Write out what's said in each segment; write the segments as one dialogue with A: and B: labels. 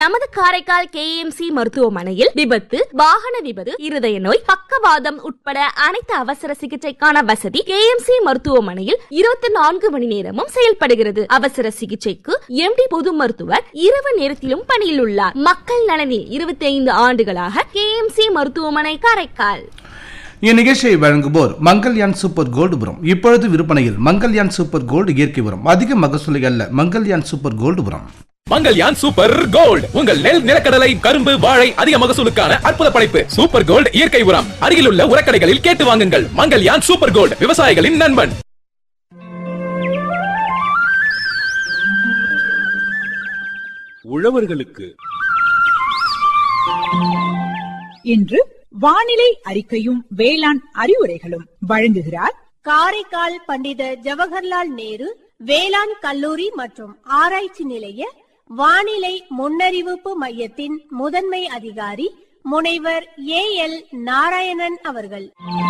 A: நமது காரைக்கால் கேஎம்சி மருத்துவமனையில் விபத்து வாகன விபத்து இருதய நோய் பக்கவாதம் உட்பட அனைத்து அவசர சிகிச்சைக்கான வசதி கேஎம்சி மருத்துவமனையில் இருபத்தி நான்கு மணி நேரமும் செயல்படுகிறது அவசர சிகிச்சைக்கு எம்டி பொது மருத்துவர் இரவு நேரத்திலும் பணியில் உள்ளார் மக்கள் நலனில் இருபத்தி ஐந்து ஆண்டுகளாக கேஎம்சி மருத்துவமனை காரைக்கால்
B: இந்நிகழ்ச்சியை வழங்குவோர் மங்கல்யான் சூப்பர் கோல்டு உரம் இப்பொழுது விற்பனையில் மங்கல்யான் சூப்பர் கோல்டு இயற்கை உரம் அதிக மகசூலை அல்ல மங்கல்யான் சூப்பர் கோல்டு உரம்
C: மங்கல்யான் சூப்பர் கோல்ட் உங்கள் நெல் நிலக்கடலை கரும்பு வாழை அதிக மகசூலுக்கான அற்புத படைப்பு சூப்பர் கோல்ட் இயற்கை உரம் அருகிலுள்ள உரக்கடைகளில் கேட்டு வாங்குங்கள் மங்கல்யான் சூப்பர் கோல்ட் விவசாயிகளின் நண்பன்
D: உழவர்களுக்கு
E: இன்று வானிலை அறிக்கையும் வேளாண் அறிவுரைகளும் வழங்குகிறார்
F: காரைக்கால் பண்டித ஜவஹர்லால் நேரு வேளாண் கல்லூரி மற்றும் ஆராய்ச்சி நிலைய வானிலை முன்னறிவிப்பு மையத்தின் முதன்மை அதிகாரி முனைவர் ஏ எல் நாராயணன் அவர்கள்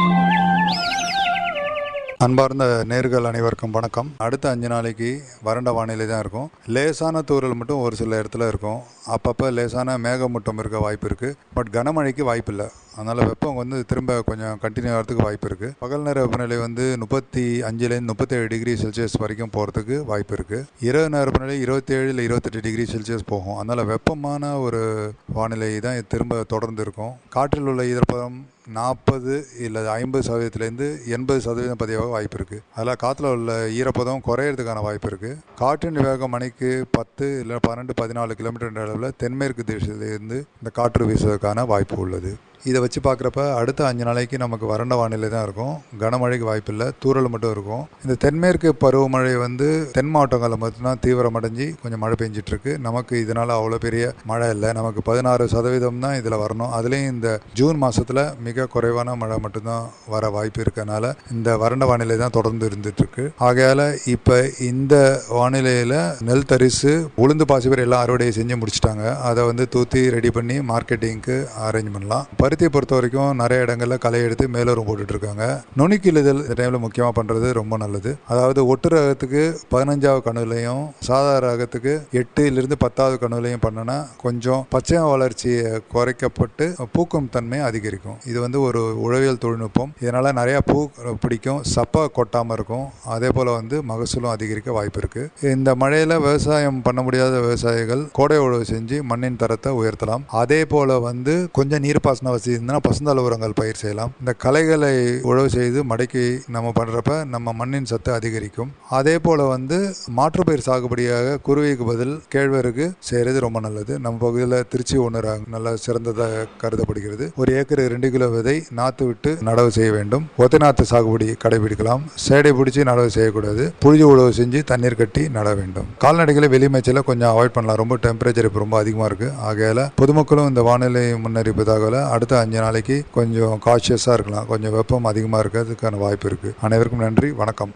G: அன்பார்ந்த நேர்கள் அனைவருக்கும் வணக்கம் அடுத்த அஞ்சு நாளைக்கு வறண்ட வானிலை தான் இருக்கும் லேசான தூறல் மட்டும் ஒரு சில இடத்துல இருக்கும் அப்பப்போ லேசான மேகமூட்டம் இருக்க வாய்ப்பு இருக்குது பட் கனமழைக்கு வாய்ப்பு இல்லை அதனால் வெப்பம் வந்து திரும்ப கொஞ்சம் கண்டினியூ ஆகிறதுக்கு வாய்ப்பு இருக்குது பகல் நேர வெப்பநிலை வந்து முப்பத்தி அஞ்சுலேருந்து முப்பத்தேழு டிகிரி செல்சியஸ் வரைக்கும் போகிறதுக்கு வாய்ப்பு இருக்குது இரவு நேர வெப்பநிலை இருபத்தேழு இல்லை இருபத்தெட்டு டிகிரி செல்சியஸ் போகும் அதனால் வெப்பமான ஒரு வானிலை தான் திரும்ப தொடர்ந்து இருக்கும் காற்றில் உள்ள ஈரப்பதம் நாற்பது இல்லை ஐம்பது சதவீதத்துலேருந்து எண்பது சதவீதம் பதிவாக வாய்ப்பு இருக்குது அதில் காற்றுல உள்ள ஈரப்பதம் குறையிறதுக்கான வாய்ப்பு இருக்குது காற்றின் வேகம் மணிக்கு பத்து இல்லை பன்னெண்டு பதினாலு கிலோமீட்டர் அளவில் தென்மேற்கு திசையிலேருந்து இந்த காற்று வீசுவதற்கான வாய்ப்பு உள்ளது இதை வச்சு பார்க்குறப்ப அடுத்த அஞ்சு நாளைக்கு நமக்கு வறண்ட வானிலை தான் இருக்கும் கனமழைக்கு வாய்ப்பு இல்லை தூறல் மட்டும் இருக்கும் இந்த தென்மேற்கு பருவமழை வந்து தென் மாவட்டங்களில் மட்டும்தான் தீவிரமடைஞ்சு கொஞ்சம் மழை பெஞ்சிட்டு இருக்கு நமக்கு இதனால் அவ்வளோ பெரிய மழை இல்லை நமக்கு பதினாறு சதவீதம் தான் இதில் வரணும் அதுலேயும் இந்த ஜூன் மாதத்தில் மிக குறைவான மழை மட்டும்தான் வர வாய்ப்பு இருக்கனால இந்த வறண்ட வானிலை தான் தொடர்ந்து இருந்துட்டு இருக்கு ஆகையால் இப்போ இந்த வானிலையில் நெல் தரிசு உளுந்து பாசிபர் எல்லாம் அறுவடை செஞ்சு முடிச்சிட்டாங்க அதை வந்து தூத்தி ரெடி பண்ணி மார்க்கெட்டிங்க்கு அரேஞ்ச் பண்ணலாம் பருத்தியை பொறுத்த வரைக்கும் நிறைய இடங்கள்ல களை எடுத்து மேலோரம் போட்டுட்டு இருக்காங்க நுணுக்கிழுதல் இந்த டைம்ல முக்கியமாக பண்றது ரொம்ப நல்லது அதாவது ஒட்டு ரகத்துக்கு பதினஞ்சாவது கணுலையும் சாதாரண ரகத்துக்கு எட்டுலேருந்து பத்தாவது கணுலையும் பண்ணனா கொஞ்சம் பச்சை வளர்ச்சியை குறைக்கப்பட்டு பூக்கும் தன்மை அதிகரிக்கும் இது வந்து ஒரு உழவியல் தொழில்நுட்பம் இதனால நிறைய பூ பிடிக்கும் சப்பை கொட்டாமல் இருக்கும் அதே போல வந்து மகசூலும் அதிகரிக்க வாய்ப்பு இருக்கு இந்த மழையில விவசாயம் பண்ண முடியாத விவசாயிகள் கோடை உழவு செஞ்சு மண்ணின் தரத்தை உயர்த்தலாம் அதே போல வந்து கொஞ்சம் நீர்ப்பாசன வசதி இருந்தால் பசுந்தாள் உரங்கள் பயிர் செய்யலாம் இந்த களைகளை உழவு செய்து மடக்கி நம்ம பண்றப்ப நம்ம மண்ணின் சத்து அதிகரிக்கும் அதே போல வந்து மாற்று பயிர் சாகுபடியாக குருவிக்கு பதில் கேழ்வரகு செய்யறது ரொம்ப நல்லது நம்ம பகுதியில் திருச்சி ஒன்று நல்ல சிறந்ததாக கருதப்படுகிறது ஒரு ஏக்கர் ரெண்டு கிலோ விதை நாற்று விட்டு நடவு செய்ய வேண்டும் ஒத்தை நாற்று சாகுபடி கடைபிடிக்கலாம் சேடை பிடிச்சி நடவு செய்யக்கூடாது புழுதி உழவு செஞ்சு தண்ணீர் கட்டி நட வேண்டும் கால்நடைகளை வெளிமேச்சல கொஞ்சம் அவாய்ட் பண்ணலாம் ரொம்ப டெம்பரேச்சர் இப்போ ரொம்ப அதிகமாக இருக்கு ஆகையால பொதுமக்களும் இந்த வானிலை முன்னறிப்பு தகவலை அடுத்த அஞ்சு நாளைக்கு கொஞ்சம் காஷியஸாக இருக்கலாம் கொஞ்சம் வெப்பம் அதிகமாக இருக்கிறதுக்கான வாய்ப்பு இருக்கு அனைவருக்கும் நன்றி வணக்கம்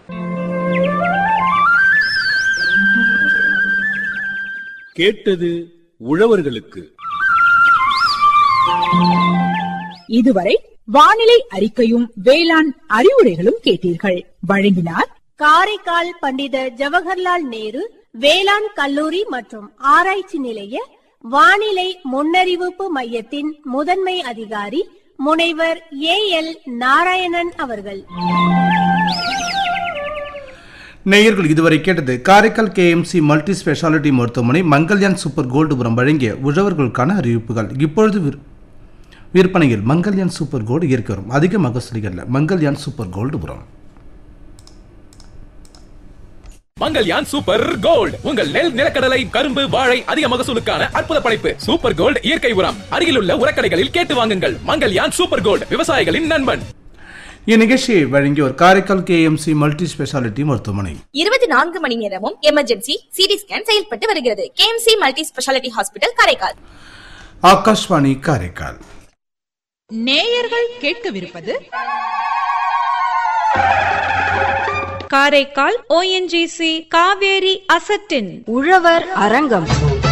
D: கேட்டது உழவர்களுக்கு
E: இதுவரை வானிலை அறிக்கையும் வேளாண் அறிவுரைகளும் கேட்டீர்கள் வழங்கினார்
F: காரைக்கால் பண்டித ஜவஹர்லால் நேரு வேளாண் கல்லூரி மற்றும் ஆராய்ச்சி நிலைய வானிலை முன்னறிவிப்பு மையத்தின் முதன்மை அதிகாரி முனைவர் ஏ எல் நாராயணன் அவர்கள்
B: நேயர்கள் இதுவரை கேட்டது காரைக்கால் கேஎம்சி மல்டி ஸ்பெஷாலிட்டி மருத்துவமனை மங்கல்யான் சூப்பர் கோல்டு உரம் வழங்கிய உழவர்களுக்கான அறிவிப்புகள் இப்பொழுது விற்- விற்பனையில் மங்கல்யான் சூப்பர் கோல்டு இயற்கை உரம் அதிக மகசூலிகள் மங்கல்யான் சூப்பர் கோல்டு உரம்
C: மங்கல்யான் சூப்பர் கோல்ட் உங்கள் நெல் நிலக்கடலை கரும்பு வாழை அதிக மகசூலுக்கான அற்புத படைப்பு சூப்பர் கோல்ட் இயற்கை உரம் அருகிலுள்ள உரக்கடைகளில் கேட்டு வாங்குங்கள் மங்கல்யான் சூப்பர் கோல்ட் விவசாயிகளின் நண்பன்
B: இந்நிகழ்ச்சியை வழங்கியோர் காரைக்கால் கேஎம்சி மல்டி ஸ்பெஷாலிட்டி மருத்துவமனை
A: இருபத்தி நான்கு மணி நேரமும் எமர்ஜென்சி சிடி ஸ்கேன் செயல்பட்டு வருகிறது KMC multi speciality hospital Karaikal
B: Akashvani Karaikal
E: நேயர்கள் கேட்கவிருப்பது
H: காரைக்கால் ஓஎன்ஜிசி காவேரி அசட்டின்
I: உழவர் அரங்கம்